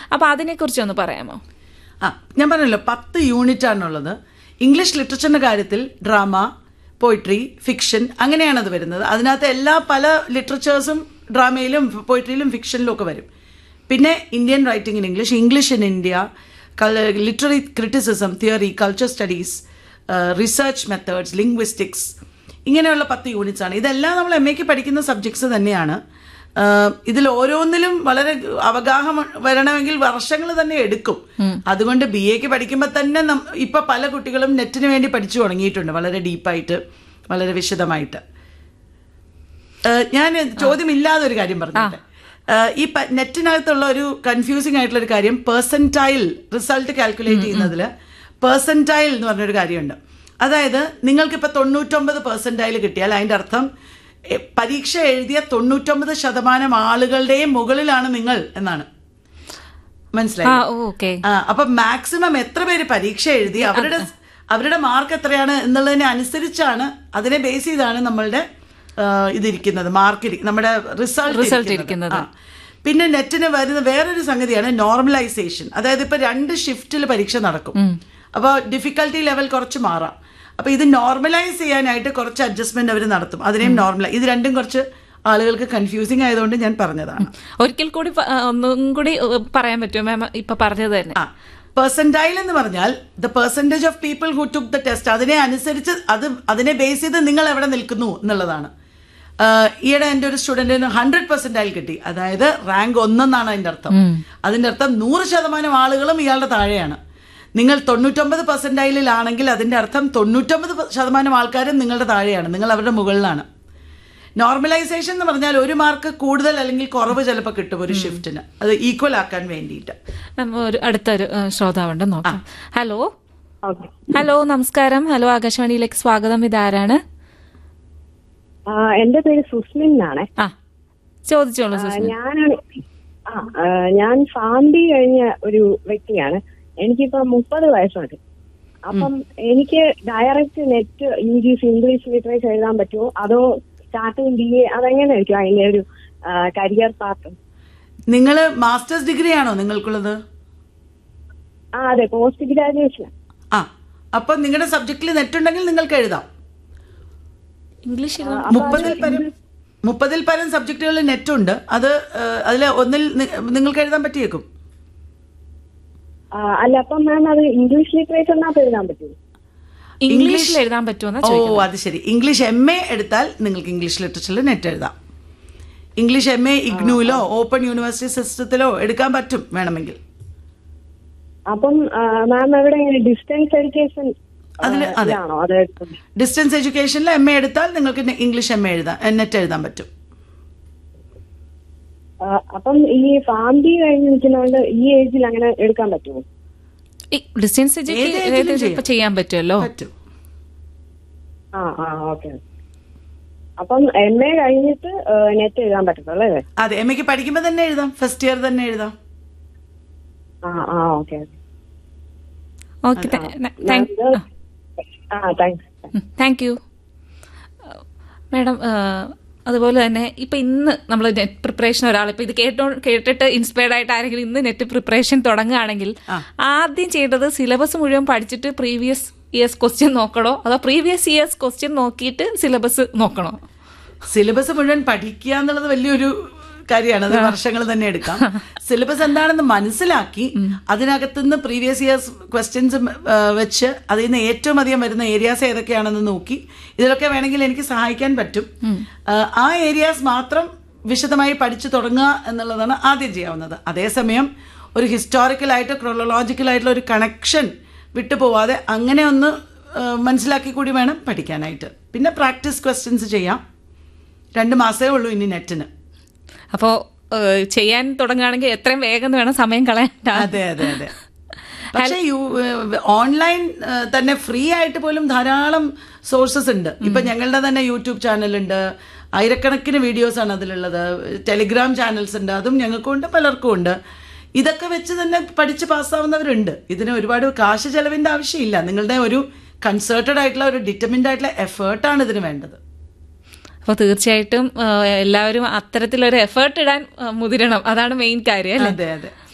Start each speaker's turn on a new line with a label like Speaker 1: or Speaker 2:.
Speaker 1: അപ്പൊ അതിനെ കുറിച്ച് ഒന്ന് പറയാമോ
Speaker 2: ആ ഞാൻ പറഞ്ഞല്ലോ പത്ത് യൂണിറ്റ് ആണുള്ളത് ഇംഗ്ലീഷ് ലിറ്ററേച്ചറിന്റെ കാര്യത്തിൽ ഡ്രാമ പോയിട്രി ഫിക്ഷൻ അങ്ങനെയാണ് അത് വരുന്നത് അതിനകത്ത് എല്ലാ പല ലിറ്ററേച്ചേഴ്സും ഡ്രാമയിലും പോയിട്രിയിലും ഫിക്ഷനിലും ഒക്കെ വരും പിന്നെ Indian writing in English English in India literary criticism theory culture studies research methods linguistics ഇങ്ങനെയുള്ള പത്ത് യൂണിറ്റ്സ് ആണ് ഇതെല്ലാം നമ്മൾ എം എക്ക് പഠിക്കുന്ന സബ്ജക്ട്സ് തന്നെയാണ് ആഹ് ഇതിൽ ഓരോന്നിലും വളരെ അവഗാഹം വരണമെങ്കിൽ വർഷങ്ങൾ തന്നെ എടുക്കും അതുകൊണ്ട് ബി എക്ക് പഠിക്കുമ്പോൾ തന്നെ നം- ഇപ്പൊ പല കുട്ടികളും നെറ്റിന് വേണ്ടി പഠിച്ചു തുടങ്ങിയിട്ടുണ്ട് വളരെ ഡീപ്പായിട്ട് വളരെ വിശദമായിട്ട് ആഹ് ഞാൻ ചോദ്യമില്ലാതെ ഒരു കാര്യം പറഞ്ഞിട്ട് ഈ പ- നെറ്റിനകത്തുള്ള ഒരു കൺഫ്യൂസിംഗ് ആയിട്ടുള്ള ഒരു കാര്യം പേഴ്സൻറ്റൈൽ റിസൾട്ട് കാൽക്കുലേറ്റ് ചെയ്യുന്നതിൽ പേഴ്സൻറ്റൈൽ എന്ന് പറഞ്ഞൊരു കാര്യമുണ്ട് അതായത് നിങ്ങൾക്കിപ്പോൾ തൊണ്ണൂറ്റൊമ്പത് പേഴ്സൻറ്റൈൽ കിട്ടിയാൽ അതിൻ്റെ അർത്ഥം എ, പരീക്ഷ എഴുതിയ തൊണ്ണൂറ്റൊമ്പത് ശതമാനം ആളുകളുടെയും മുകളിലാണ് നിങ്ങൾ എന്നാണ്
Speaker 1: ആ
Speaker 2: മനസ്സിലായി
Speaker 1: ഓക്കെ
Speaker 2: ആ അപ്പൊ മാക്സിമം എത്ര പേര് പരീക്ഷ എഴുതി അവരുടെ അവരുടെ മാർക്ക് എത്രയാണ് എന്നുള്ളതിനെ അനുസരിച്ചാണ് അതിനെ ബേസ് ചെയ്താണ് നമ്മളുടെ ആ, ഇതിരിക്കുന്നത് മാർക്ക് നമ്മുടെ റിസൾട്ട്
Speaker 1: Result ഇരിക്കുന്നത്.
Speaker 2: പിന്നെ നെറ്റിന് വരുന്ന വേറൊരു സംഗതിയാണ് നോർമലൈസേഷൻ അതായത് ഇപ്പൊ രണ്ട് ഷിഫ്റ്റിൽ പരീക്ഷ നടക്കും അപ്പോൾ ഡിഫിക്കൽട്ടി ലെവൽ കുറച്ച് മാറാം അപ്പൊ ഇത് നോർമലൈസ് ചെയ്യാനായിട്ട് കുറച്ച് അഡ്ജസ്റ്റ്മെന്റ് അവർ നടത്തും അതിനെയും നോർമലൈ ഇത് രണ്ടും കുറച്ച് ആളുകൾക്ക് കൺഫ്യൂസിങ് ആയതുകൊണ്ട് ഞാൻ പറഞ്ഞതാണ്
Speaker 1: ഒരിക്കൽ കൂടി പ- ആ, ഒന്നും കൂടി ഏ, പറയാൻ പറ്റുമോ മാം ഇപ്പൊ പറഞ്ഞത് തന്നെ
Speaker 2: ആ പെർസെന്റൈൽ എന്ന് പറഞ്ഞാൽ the percentage of people who took the test അതിനെ അനുസരിച്ച് അത് അതിനെ ബേസ് ചെയ്ത് നിങ്ങൾ എവിടെ നിൽക്കുന്നു എന്നുള്ളതാണ് ആഹ് ഈയിടെ എൻ്റെ ഒരു സ്റ്റുഡന്റിന് ഹൺഡ്രഡ് പെർസെന്റൈൽ കിട്ടി അതായത് റാങ്ക് ഒന്നെന്നാണ് അതിന്റെ അർത്ഥം അതിന്റെ അർത്ഥം നൂറ് ശതമാനം ആളുകളും ഇയാളുടെ താഴെയാണ് നിങ്ങൾ തൊണ്ണൂറ്റൊമ്പത് പെർസെന്റൈലിലാണെങ്കിൽ അതിന്റെ അർത്ഥം തൊണ്ണൂറ്റൊമ്പത് ശതമാനം ആൾക്കാരും നിങ്ങളുടെ താഴെയാണ് നിങ്ങൾ അവരുടെ മുകളിലാണ് നോർമലൈസേഷൻ എന്ന് പറഞ്ഞാൽ ഒരു മാർക്ക് കൂടുതൽ അല്ലെങ്കിൽ കുറവ് ചിലപ്പോൾ കിട്ടും ഒരു ഷിഫ്റ്റിന് അത് ഈക്വൽ ആക്കാൻ വേണ്ടിയിട്ട്
Speaker 1: മാം ഒരു അടുത്തൊരു ഏ, ശ്രോതാവുണ്ട് നോക്കാം ഹലോ
Speaker 3: ഓക്കെ
Speaker 1: ഹലോ നമസ്കാരം ഹലോ ആകാശവാണിയിലേക്ക് സ്വാഗതം ഇതാരാണ്
Speaker 3: എന്റെ പേര് സുസ്മിൻ എന്നാണ്
Speaker 1: ആ ചോദിച്ചോളൂ സുസ്മിൻ
Speaker 3: ഞാനാണ് ആ ആ, ഞാൻ ഫാംബി കഴിഞ്ഞ ഒരു വ്യക്തിയാണ് എനിക്കിപ്പോ മുപ്പത് വയസ്സുണ്ട് അപ്പം എനിക്ക് direct NET English English literature എഴുതാൻ പറ്റുമോ അതോ സ്റ്റാർട്ടിങ് ബി എ അതെങ്ങനെയായിരിക്കും അതിന്റെ ഒരു കരിയർ പാത്ത്
Speaker 2: നിങ്ങൾ മാസ്റ്റേഴ്സ് ഡിഗ്രി ആണോ നിങ്ങൾക്കുള്ളത്
Speaker 3: ആ അതെ പോസ്റ്റ് ഗ്രാജുവേഷൻ
Speaker 2: ആ അപ്പൊ നിങ്ങളുടെ സബ്ജക്റ്റിൽ നെറ്റ് ഉണ്ടെങ്കിൽ നിങ്ങൾക്ക് എഴുതാം
Speaker 1: ഇംഗ്ലീഷ്
Speaker 2: മുപ്പതിൽ പരം മുപ്പതിൽ പരം സബ്ജക്റ്റുകളിൽ നെറ്റ് ഉണ്ട് അത് അതിൽ ഒന്നിൽ നി- നിങ്ങൾക്ക് എഴുതാൻ പറ്റിയേക്കും
Speaker 3: അല്ല അപ്പം മാം അത് ഇംഗ്ലീഷ് ലിറ്ററേച്ചറിനകത്ത് എഴുതാൻ പറ്റുമോ
Speaker 1: ഇംഗ്ലീഷിൽ എഴുതാൻ പറ്റുമെന്നാ
Speaker 2: ഓ
Speaker 1: ചോദിക്കുന്നത്
Speaker 2: അത് ശരി ഇംഗ്ലീഷ് എം എ എടുത്താൽ നിങ്ങൾക്ക് ഇംഗ്ലീഷ് ലിറ്ററേച്ചറിൽ നെറ്റ് എഴുതാം ഇംഗ്ലീഷ് എം എ ഇഗ്നുവിലോ ഓപ്പൺ യൂണിവേഴ്സിറ്റി സിസ്റ്റത്തിലോ എടുക്കാൻ പറ്റും വേണമെങ്കിൽ
Speaker 3: അപ്പം മാം എവിടെ ഡിസ്റ്റൻസ് എഡ്യൂക്കേഷൻ
Speaker 2: അതില് അതെ.
Speaker 3: ആണോ അത് എടുക്കുന്നത്
Speaker 2: ഡിസ്റ്റൻസ് എഡ്യൂക്കേഷനിൽ എം എ എടുത്താൽ നിങ്ങൾക്ക് നെ- ഇംഗ്ലീഷ് എം എ എഴുതാം നെറ്റ് എഴുതാൻ പറ്റും
Speaker 3: ആ, അപ്പം ഈ ഫാംബി കഴിഞ്ഞ് നിൽക്കുന്നതുകൊണ്ട് ഈ ഏജിൽ അങ്ങനെ എടുക്കാൻ പറ്റുമോ
Speaker 1: ഡിസ്റ്റൻസ്
Speaker 2: ഏത് ഏജിലും ചെയ്യാം.
Speaker 1: ഇപ്പൊ ചെയ്യാൻ പറ്റുമല്ലോ
Speaker 2: പറ്റും
Speaker 3: ആ ആ ഓക്കെ അപ്പം എം എ കഴിഞ്ഞിട്ട് നെറ്റ് എഴുതാൻ പറ്റത്തുള്ളൂ അല്ലേ
Speaker 2: അതെ എം എക്ക് പഠിക്കുമ്പോൾ തന്നെ എഴുതാം ഫസ്റ്റ് ഇയർ തന്നെ എഴുതാം
Speaker 3: ആ ആ ഓക്കെ
Speaker 1: ഓക്കെ താങ്ക്
Speaker 3: ആ താങ്ക്സ്
Speaker 1: താങ്ക് യു മാഡം അതുപോലെ തന്നെ ഇപ്പൊ ഇന്ന് നമ്മൾ നെറ്റ് പ്രിപ്പറേഷൻ ഒരാൾ ഇപ്പൊ ഇത് കേട്ടോ കേട്ടിട്ട് ഇൻസ്പയർഡ് ആയിട്ട് ആരെങ്കിലും ഇന്ന് നെറ്റ് പ്രിപ്പറേഷൻ തുടങ്ങുകയാണെങ്കിൽ ആദ്യം ചെയ്യേണ്ടത് സിലബസ് മുഴുവൻ പഠിച്ചിട്ട് പ്രീവിയസ് ഇയേഴ്സ് ക്വസ്റ്റ്യൻ നോക്കണോ അതോ പ്രീവിയസ് ഇയേഴ്സ് ക്വസ്റ്റ്യൻ നോക്കിയിട്ട് സിലബസ് നോക്കണോ
Speaker 2: സിലബസ് മുഴുവൻ പഠിക്കുക എന്നുള്ളത് വലിയൊരു കാര്യമാണ് അത് വർഷങ്ങൾ തന്നെ എടുക്കാം സിലബസ് എന്താണെന്ന് മനസ്സിലാക്കി അതിനകത്തുനിന്ന് പ്രീവിയസ് ഇയേഴ്സ് ക്വസ്റ്റ്യൻസ് വെച്ച് അതിൽ നിന്ന് ഏറ്റവും അധികം വരുന്ന ഏരിയാസ് ഏതൊക്കെയാണെന്ന് നോക്കി ഇതിലൊക്കെ വേണമെങ്കിൽ എനിക്ക് സഹായിക്കാൻ പറ്റും ആ, ആ ഏരിയാസ് മാത്രം വിശദമായി പഠിച്ചു തുടങ്ങുക എന്നുള്ളതാണ് ആദ്യം ചെയ്യാവുന്നത് അതേസമയം ഒരു ഹിസ്റ്റോറിക്കലായിട്ട് ക്രോളോളജിക്കലായിട്ടുള്ള ഒരു കണക്ഷൻ വിട്ടുപോവാതെ അങ്ങനെ ഒന്ന് ആ, മനസ്സിലാക്കി കൂടി വേണം പഠിക്കാനായിട്ട് പിന്നെ പ്രാക്ടീസ് ക്വസ്റ്റ്യൻസ് ചെയ്യാം രണ്ട് മാസമേ ഉള്ളൂ ഇനി നെറ്റിന്
Speaker 1: അപ്പോൾ ചെയ്യാൻ തുടങ്ങുകയാണെങ്കിൽ എത്രയും വേഗം വേണം സമയം കളയണ്ട
Speaker 2: അതെ അതെ അതെ പക്ഷേ യു ഓൺലൈൻ തന്നെ ഫ്രീ ആയിട്ട് പോലും ധാരാളം സോഴ്സസ് ഉണ്ട് ഇപ്പൊ ഞങ്ങളുടെ തന്നെ യൂട്യൂബ് ചാനലുണ്ട് ആയിരക്കണക്കിന് വീഡിയോസ് ആണ് അതിലുള്ളത് ടെലിഗ്രാം ചാനൽസ് ഉണ്ട് അതും ഞങ്ങൾക്കും ഉണ്ട് പലർക്കും ഉണ്ട് ഇതൊക്കെ വെച്ച് തന്നെ പഠിച്ച് പാസ്സാവുന്നവരുണ്ട് ഇതിന് ഒരുപാട് കാശ് ചെലവിന്റെ ആവശ്യമില്ല നിങ്ങളുടെ ഒരു കൺസേർട്ടഡ് ആയിട്ടുള്ള ഒരു ഡിറ്റർമിൻഡ് ആയിട്ടുള്ള എഫേർട്ടാണ് ഇതിന് വേണ്ടത്
Speaker 1: അപ്പോൾ തീർച്ചയായിട്ടും ആ, എല്ലാവരും അത്തരത്തിലൊരു എഫേർട്ട് ഇടാൻ ആ, മുതിരണം അതാണ് മെയിൻ കാര്യം അല്ലേ
Speaker 2: അതെ അതെ